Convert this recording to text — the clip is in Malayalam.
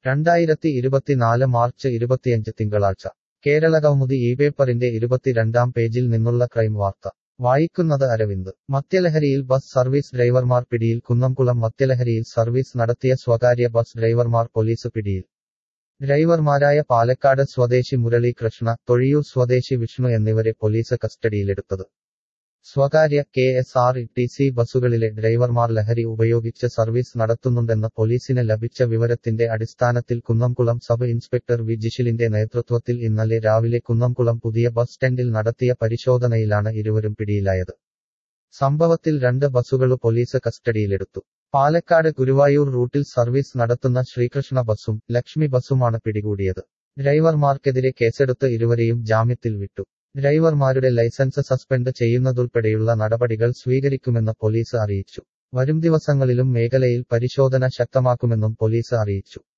രണ്ടായിരത്തി ഇരുപത്തിനാല് മാർച്ച് ഇരുപത്തിയഞ്ച് തിങ്കളാഴ്ച കേരളകൗമുദി ഈ പേപ്പറിന്റെ ഇരുപത്തിരണ്ടാം പേജിൽ നിന്നുള്ള ക്രൈം വാർത്ത വായിക്കുന്നത് അരവിന്ദ് മദ്യലഹരിയിൽ ബസ് സർവീസ് ഡ്രൈവർമാർ പിടിയിൽ കുന്നംകുളം മദ്യലഹരിയിൽ സർവീസ് നടത്തിയ സ്വകാര്യ ബസ് ഡ്രൈവർമാർ പോലീസ് പിടിയിൽ ഡ്രൈവർമാരായ പാലക്കാട് സ്വദേശി മുരളി കൃഷ്ണ തൊഴിയൂർ സ്വദേശി വിഷ്ണു എന്നിവരെ പോലീസ് കസ്റ്റഡിയിലെടുത്തത് സ്വകാര്യ K S R T C ബസ്സുകളിലെ ഡ്രൈവർമാർ ലഹരി ഉപയോഗിച്ച് സർവീസ് നടത്തുന്നുണ്ടെന്ന് പോലീസിന് ലഭിച്ച വിവരത്തിന്റെ അടിസ്ഥാനത്തിൽ കുന്നംകുളം സബ് ഇൻസ്പെക്ടർ വി ജിഷിലിന്റെ നേതൃത്വത്തിൽ ഇന്നലെ രാവിലെ കുന്നംകുളം പുതിയ ബസ് സ്റ്റാൻഡിൽ നടത്തിയ പരിശോധനയിലാണ് ഇരുവരും പിടിയിലായത് സംഭവത്തിൽ രണ്ട് ബസ്സുകളു പോലീസ് കസ്റ്റഡിയിലെടുത്തു പാലക്കാട് ഗുരുവായൂർ റൂട്ടിൽ സർവീസ് നടത്തുന്ന ശ്രീകൃഷ്ണ ബസ്സും ലക്ഷ്മി ബസ്സുമാണ് പിടികൂടിയത് ഡ്രൈവർമാർക്കെതിരെ കേസെടുത്ത് ഇരുവരെയും ജാമ്യത്തിൽ വിട്ടു ഡ്രൈവർമാരുടെ ലൈസൻസ് സസ്പെൻഡ് ചെയ്യുന്നതുൾപ്പെടെയുള്ള നടപടികൾ സ്വീകരിക്കുമെന്ന് പോലീസ് അറിയിച്ചു വരും ദിവസങ്ങളിലും മേഖലയിൽ പരിശോധന ശക്തമാക്കുമെന്നും പോലീസ് അറിയിച്ചു